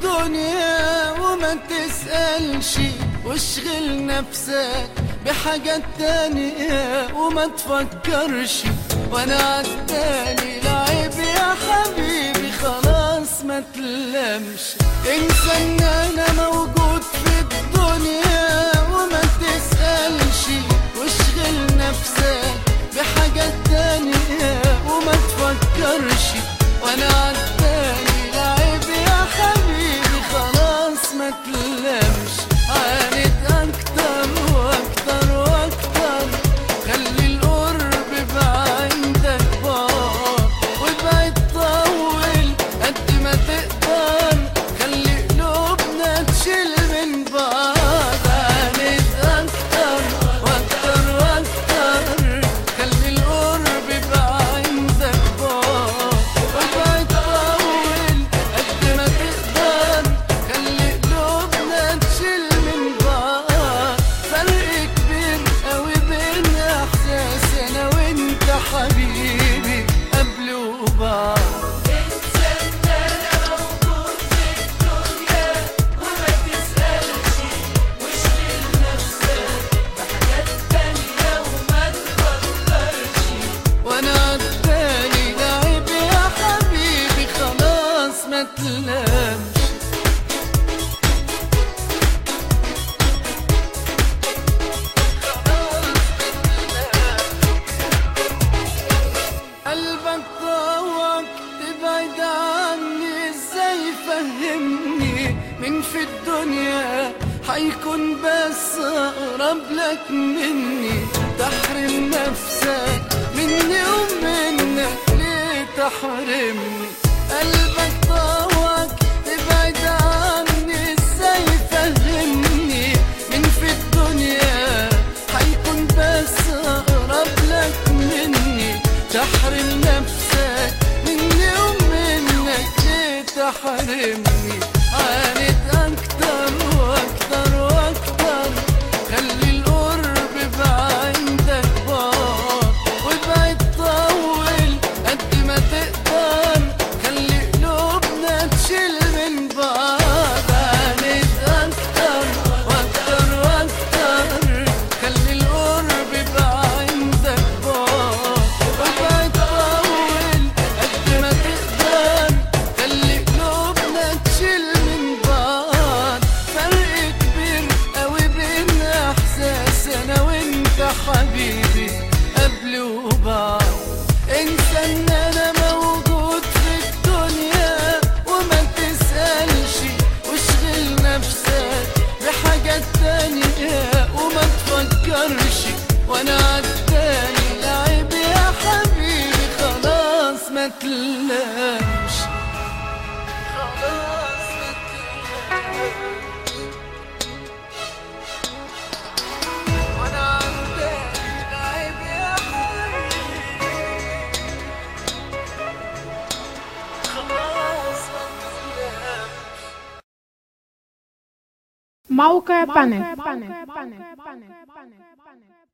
الدنيا وما تسألش واشغل نفسك بحاجات تانية وما تفكرش وانا عالتاني لعيب يا حبيبي خلاص ما تلمش انسى ان انا موجود في الدنيا وما تسألش واشغل نفسك بحاجات تانية وما تفكرش وانا عالتاني لعيب يا حبيبي خلاص ما تلمش عاند اكتر واكتر واكتر خلي القرب بعندك بار وابعد طول قد ما تقدر خلي قلوبنا تشيل من بعض عاند اكتر واكتر واكتر خلي القرب بعندك بار وابعد طول قد ما تقدر خلي قلوبنا تشيل من بعض فرق كبير قوي بين احساس انا وانت حبيبي قبل وبعد وانا عالتاني لعيب يا حبيبي خلاص ما تلامش قلبك طوعك تبعد عني ازاي فهمني من في الدنيا حيكون بس اقرب لك مني تحرم نفسك مني ومنك ليه تحرمني قلبك طوعك تبعد عني ازاي فهمني من في الدنيا حيكون بس اقرب لك مني تحرم نفسك مني ومنك ليه تحرمني عاند اكتر واكتر واكتر خلي القرب بعندك بار وابعد طول قد ما تقدر خلي قلوبنا تشيل من بعض عاند اكتر واكتر واكتر خلي القرب بعندك بار وابعد طول قد ما تقدر خلي قلوبنا تشيل من بعض فرق كبير قوي بين احساس انا وانت حبيبي قبل وبعد انسى ان انا موجود في الدنيا وما تسألش واشغل نفسك بحاجات تانية وما تفكرش وانا عالتاني لعيب يا حبيبي خلاص ما تلامش خلاص ما تلامش وانا عالتاني لعيب يا حبيبي خلاص ما تلامش موقع بانل